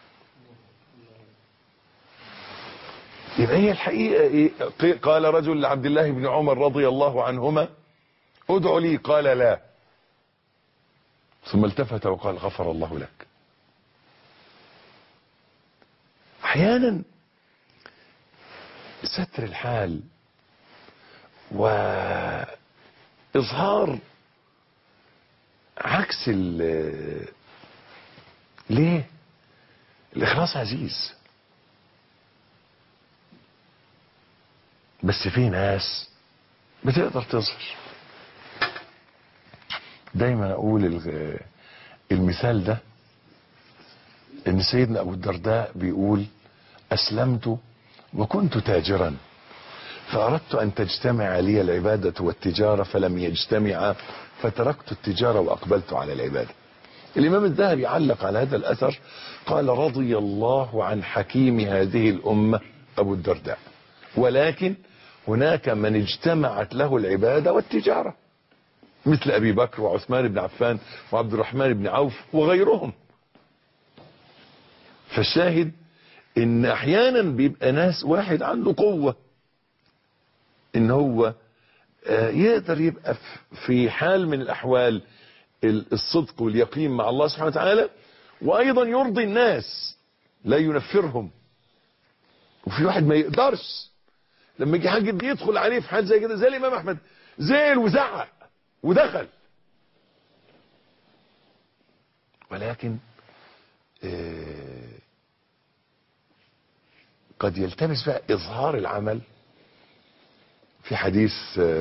يبقى هي الحقيقة إيه؟ قال رجل لعبد الله بن عمر رضي الله عنهما ادعو لي قال لا ثم التفت وقال غفر الله لك احيانا ستر الحال واظهار عكس ال ليه الاخلاص عزيز بس في ناس بتقدر تظهر دايما اقول المثال ده ان سيدنا ابو الدرداء بيقول اسلمت وكنت تاجرا فاردت ان تجتمع لي العبادة والتجارة فلم يجتمعا فتركت التجارة واقبلت على العبادة الامام الذهبي علق على هذا الاثر قال رضي الله عن حكيم هذه الامة ابو الدرداء ولكن هناك من اجتمعت له العبادة والتجارة مثل ابي بكر وعثمان بن عفان وعبد الرحمن بن عوف وغيرهم فالشاهد ان احيانا بيبقى ناس واحد عنده قوة ان هو يقدر يبقى في حال من الاحوال الصدق واليقين مع الله سبحانه وتعالى وايضا يرضي الناس لا ينفرهم وفي واحد ما يقدرش لما يجي حاجة يدخل عليه في حال زي كده زي الامام احمد زعل وزعق ودخل ولكن قد يلتبس بقى اظهار العمل في حديث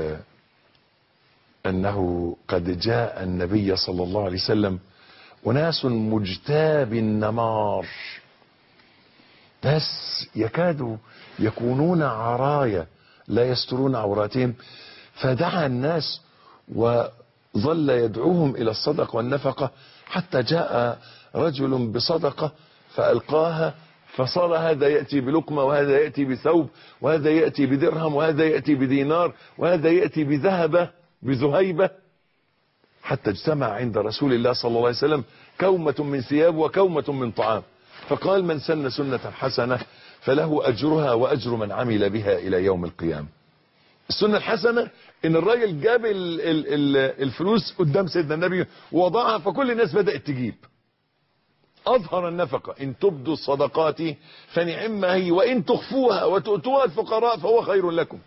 انه قد جاء النبي صلى الله عليه وسلم وناس مجتاب النمار ناس يكادوا يكونون عرايا لا يسترون عوراتهم فدعا الناس وظل يدعوهم الى الصدقه والنفقه حتى جاء رجل بصدقه فالقاها فصار هذا ياتي بلقمه وهذا ياتي بثوب وهذا ياتي بدرهم وهذا ياتي بدينار وهذا ياتي بذهبه بذهيبه حتى اجتمع عند رسول الله صلى الله عليه وسلم كومه من ثياب وكومه من طعام فقال من سن سنه حسنه فله اجرها واجر من عمل بها الى يوم القيامه السنة الحسنة ان الراجل جاب ال ال ال الفلوس قدام سيدنا النبي ووضعها فكل الناس بدأت تجيب اظهر النفقة ان تبدوا الصدقات فنعم هي وان تخفوها وتؤتوها الفقراء فهو خير لكم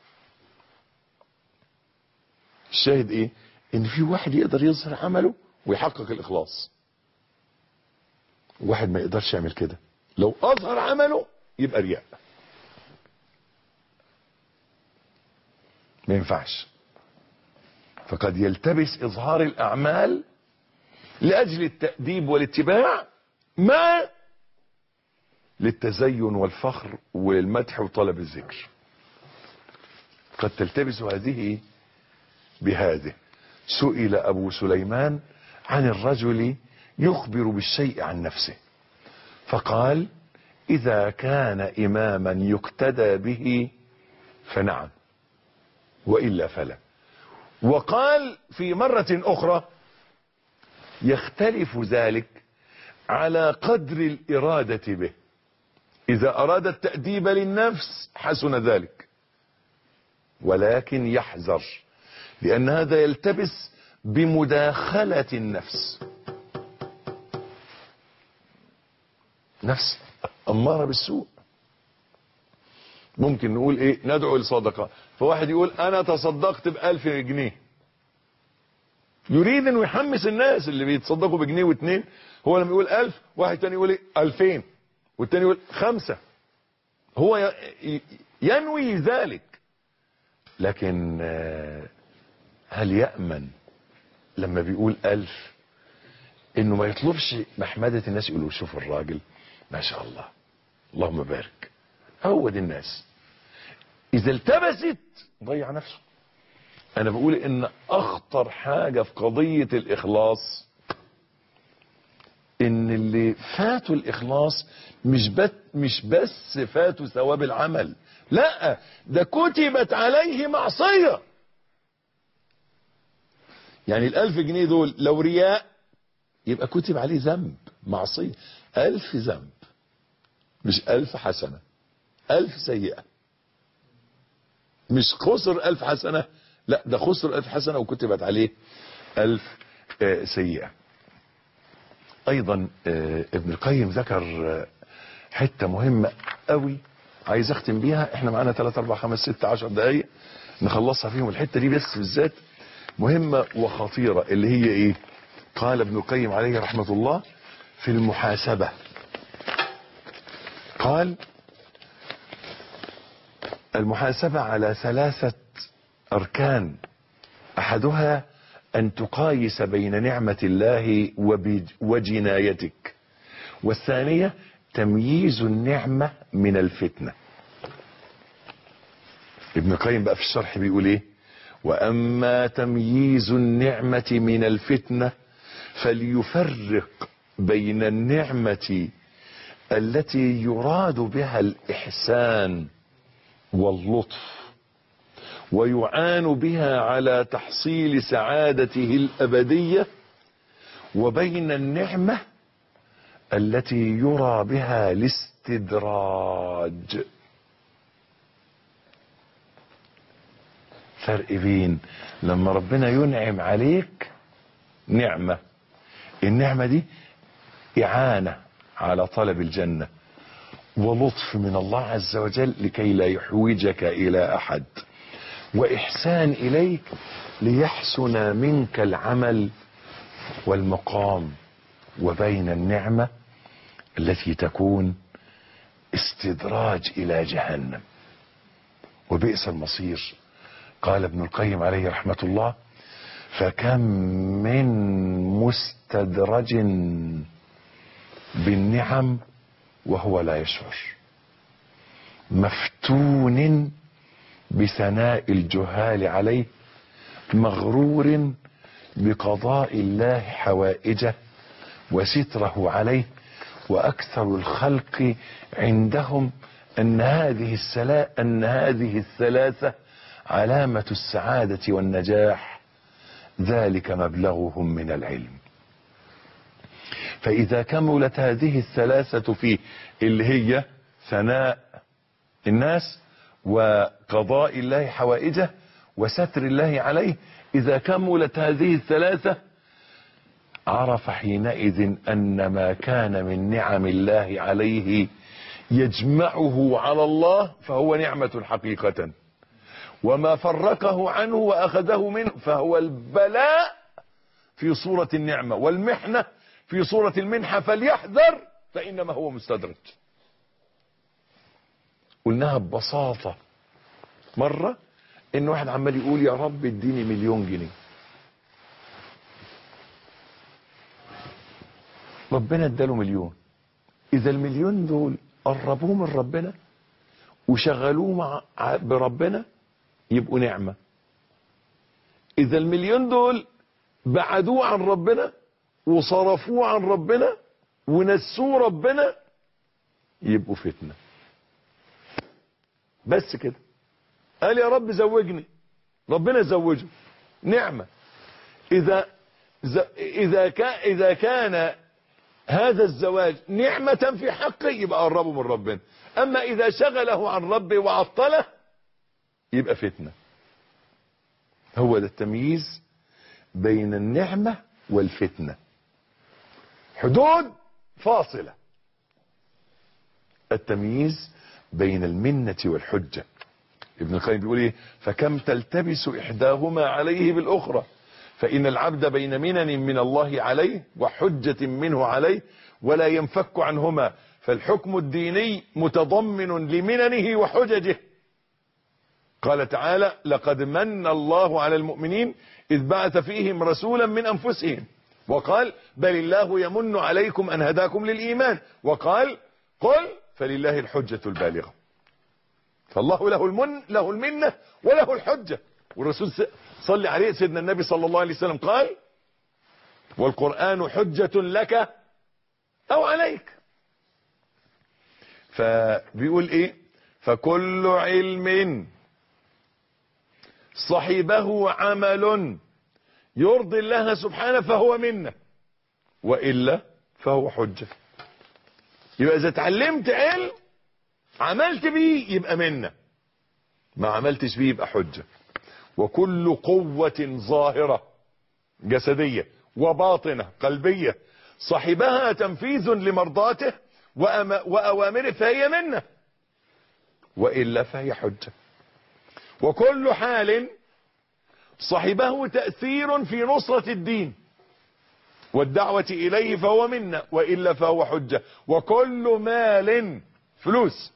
الشاهد ايه ان في واحد يقدر يظهر عمله ويحقق الاخلاص واحد ما يقدرش يعمل كده لو اظهر عمله يبقى رياء ما ينفعش فقد يلتبس اظهار الاعمال لاجل التأديب والاتباع مع للتزين والفخر والمدح وطلب الذكر قد تلتبس هذه بهذه سئل أبو سليمان عن الرجل يخبر بالشيء عن نفسه فقال إذا كان إماما يقتدى به فنعم وإلا فلا وقال في مرة أخرى يختلف ذلك على قدر الإرادة به إذا أراد التأديب للنفس حسن ذلك ولكن يحذر لأن هذا يلتبس بمداخلة النفس نفس أمارة بالسوء ممكن نقول ايه ندعو لصدقة فواحد يقول انا تصدقت بألف جنيه يريد انه يحمس الناس اللي بيتصدقوا بجنيه واتنين هو لما يقول ألف واحد تاني يقول ايه ألفين والتاني يقول خمسة هو ينوي ذلك لكن هل يأمن لما بيقول ألف انه ما يطلبش محمدة الناس يقولوا شوف الراجل ما شاء الله اللهم بارك عود الناس اذا التبست ضيع نفسه انا بقول ان اخطر حاجة في قضية الاخلاص ان اللي فاتوا الاخلاص مش بس مش بس فاتوا ثواب العمل لا ده كتبت عليه معصية يعني الالف جنيه دول لو رياء يبقى كتب عليه ذنب معصية الف ذنب مش الف حسنة الف سيئة مش خسر الف حسنة لا ده خسر الف حسنة وكتبت عليه الف آه سيئة ايضا آه ابن القيم ذكر آه حتة مهمة قوي عايز اختم بيها احنا معانا 3 4 5 6 10 دقايق نخلصها فيهم الحتة دي بس بالذات مهمة وخطيرة اللي هي ايه قال ابن القيم عليه رحمة الله في المحاسبة قال المحاسبة على ثلاثة أركان أحدها أن تقايس بين نعمة الله وجنايتك والثانية تمييز النعمة من الفتنة ابن القيم بقى في الشرح بيقول ايه وأما تمييز النعمة من الفتنة فليفرق بين النعمة التي يراد بها الإحسان واللطف ويعان بها على تحصيل سعادته الأبدية وبين النعمة التي يرى بها الاستدراج فرق بين لما ربنا ينعم عليك نعمة النعمة دي إعانة على طلب الجنة ولطف من الله عز وجل لكي لا يحوجك إلى أحد وإحسان إليك ليحسن منك العمل والمقام وبين النعمة التي تكون استدراج إلى جهنم وبئس المصير قال ابن القيم عليه رحمة الله فكم من مستدرج بالنعم وهو لا يشعر مفتون بثناء الجهال عليه مغرور بقضاء الله حوائجه وستره عليه واكثر الخلق عندهم ان هذه السلا ان هذه الثلاثه علامه السعاده والنجاح ذلك مبلغهم من العلم فإذا كملت هذه الثلاثة فيه اللي هي ثناء الناس وقضاء الله حوائجه وستر الله عليه إذا كملت هذه الثلاثة عرف حينئذ أن ما كان من نعم الله عليه يجمعه على الله فهو نعمة حقيقة وما فرقه عنه وأخذه منه فهو البلاء في صورة النعمة والمحنة في صورة المنحة فليحذر فإنما هو مستدرج قلناها ببساطة مرة إن واحد عمال يقول يا رب اديني مليون جنيه ربنا اداله مليون إذا المليون دول قربوه من ربنا وشغلوه مع بربنا يبقوا نعمة إذا المليون دول بعدوه عن ربنا وصرفوه عن ربنا ونسوه ربنا يبقوا فتنة بس كده قال يا رب زوجني ربنا زوجه نعمة إذا إذا كان إذا كان هذا الزواج نعمة في حقه يبقى قربه من ربنا أما إذا شغله عن ربه وعطله يبقى فتنة هو ده التمييز بين النعمة والفتنة حدود فاصلة التمييز بين المنة والحجة ابن القيم بيقول ايه فكم تلتبس احداهما عليه بالاخرى فان العبد بين منن من الله عليه وحجة منه عليه ولا ينفك عنهما فالحكم الديني متضمن لمننه وحججه قال تعالى لقد من الله على المؤمنين اذ بعث فيهم رسولا من انفسهم وقال بل الله يمن عليكم ان هداكم للايمان وقال قل فلله الحجة البالغة فالله له المن له المنة وله الحجة والرسول صلى عليه سيدنا النبي صلى الله عليه وسلم قال والقرآن حجة لك او عليك فبيقول ايه فكل علم صحبه عمل يرضي الله سبحانه فهو منه وإلا فهو حجة يبقى إذا اتعلمت علم عملت بيه يبقى منه ما عملتش بيه يبقى حجة وكل قوة ظاهرة جسدية وباطنة قلبية صاحبها تنفيذ لمرضاته وأوامره فهي منه وإلا فهي حجة وكل حال صاحبه تأثير في نصرة الدين والدعوة إليه فهو منا وإلا فهو حجة وكل مال فلوس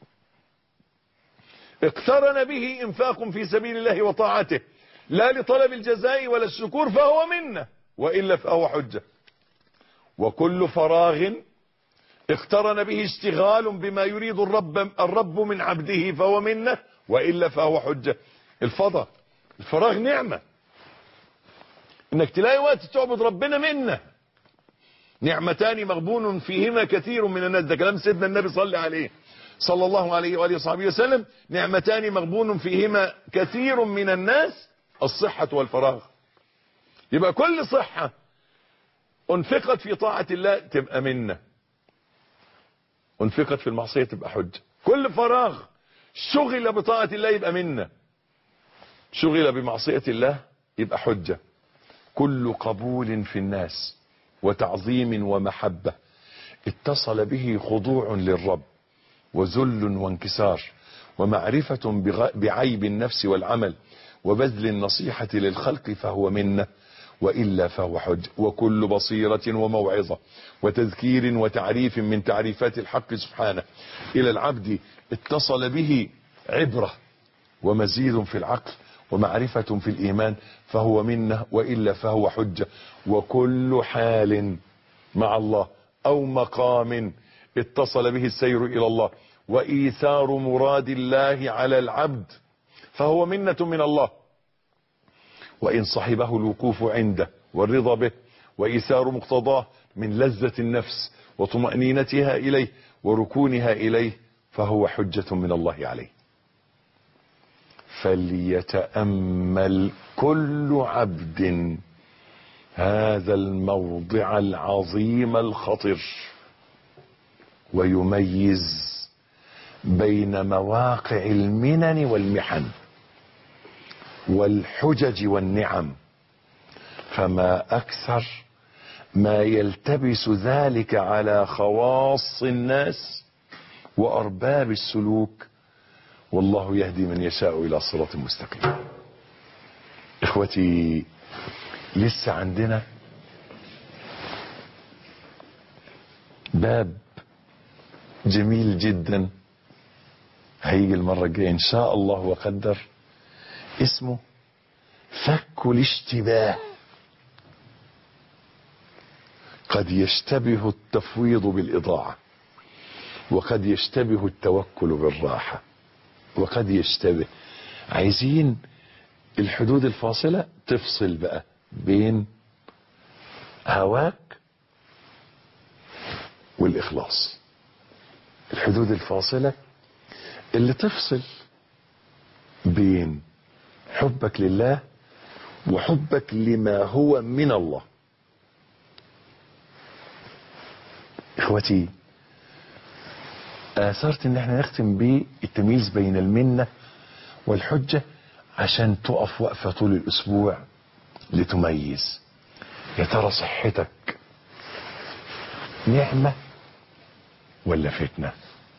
اقترن به انفاق في سبيل الله وطاعته لا لطلب الجزاء ولا الشكور فهو منا وإلا فهو حجة وكل فراغ اقترن به اشتغال بما يريد الرب, الرب من عبده فهو منه وإلا فهو حجة الفضاء الفراغ نعمة انك تلاقي وقت تعبد ربنا منه نعمتان مغبون فيهما كثير من الناس ده كلام سيدنا النبي صلى عليه صلى الله عليه وآله وصحبه وسلم نعمتان مغبون فيهما كثير من الناس الصحة والفراغ يبقى كل صحة انفقت في طاعة الله تبقى منه انفقت في المعصية تبقى حجة كل فراغ شغل بطاعة الله يبقى منه شغل بمعصية الله يبقى حجة كل قبول في الناس وتعظيم ومحبة اتصل به خضوع للرب وذل وانكسار ومعرفة بعيب النفس والعمل وبذل النصيحة للخلق فهو منه وإلا فهو حج وكل بصيرة وموعظة وتذكير وتعريف من تعريفات الحق سبحانه إلى العبد اتصل به عبرة ومزيد في العقل ومعرفة في الإيمان فهو منه وإلا فهو حجة وكل حال مع الله أو مقام اتصل به السير إلى الله وإيثار مراد الله على العبد فهو منة من الله وإن صحبه الوقوف عنده والرضا به وإيثار مقتضاه من لذة النفس وطمأنينتها إليه وركونها إليه فهو حجة من الله عليه فليتأمل كل عبد هذا الموضع العظيم الخطر ويميز بين مواقع المنن والمحن والحجج والنعم فما أكثر ما يلتبس ذلك على خواص الناس وأرباب السلوك والله يهدي من يشاء إلى صراط مستقيم إخوتي لسه عندنا باب جميل جدا هيجي المرة الجاية إن شاء الله وقدر اسمه فك الاشتباه قد يشتبه التفويض بالإضاعة وقد يشتبه التوكل بالراحة وقد يشتبه عايزين الحدود الفاصلة تفصل بقى بين هواك والإخلاص الحدود الفاصلة اللي تفصل بين حبك لله وحبك لما هو من الله اخوتي اثرت ان احنا نختم بالتمييز بين المنة والحجة عشان تقف وقفة طول الاسبوع لتميز يا ترى صحتك نعمة ولا فتنة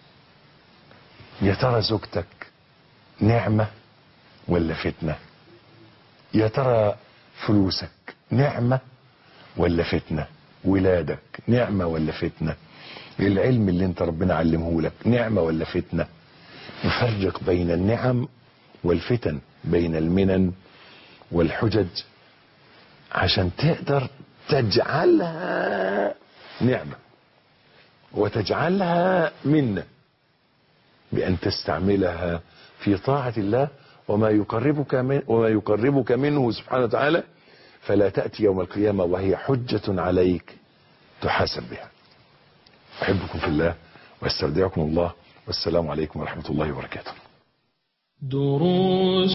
يا ترى زوجتك نعمة ولا فتنة يا ترى فلوسك نعمة ولا فتنة ولادك نعمة ولا فتنة العلم اللي انت ربنا علمه لك نعمة ولا فتنة نفرق بين النعم والفتن بين المنن والحجج عشان تقدر تجعلها نعمة وتجعلها منة بأن تستعملها في طاعة الله وما يقربك من وما يقربك منه سبحانه وتعالى فلا تأتي يوم القيامة وهي حجة عليك تحاسب بها أحبكم في الله واستودعكم الله والسلام عليكم ورحمة الله وبركاته دروس